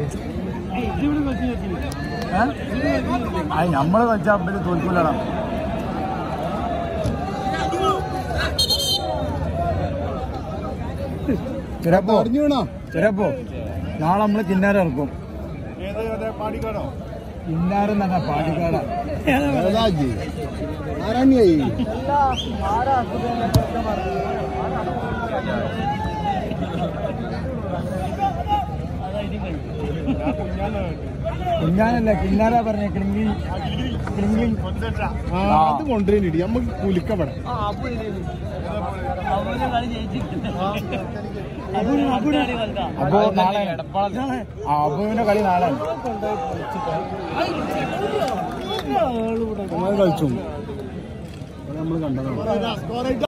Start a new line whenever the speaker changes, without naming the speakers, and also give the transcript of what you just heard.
അത് നമ്മള് കളിച്ചാൽ പിന്നെ തോൽക്കൂലടാ ചിലപ്പോ
അറിഞ്ഞു വേണോ
ചിലപ്പോ നാളെ നമ്മള് കിന്നാരം ഇറക്കും
പാടിക്കാണോ
കിന്നാരം തന്നെ പാടിക്കാടാ
ഏതാജി ആരാണിയായി
കുഞ്ഞാനല്ല കിന്നാര പറഞ്ഞ ക്ലിങ്കി ക്ലിങ്കി
ആ അത് കൊണ്ടുവരണിടി നമുക്ക് കുലിക്കപ്പെടാം
അപ്പോ നാളെ ആ അബുവിന്റെ കളി നാളെ
നമ്മൾ കളിച്ചു നമ്മൾ കണ്ടതാണ്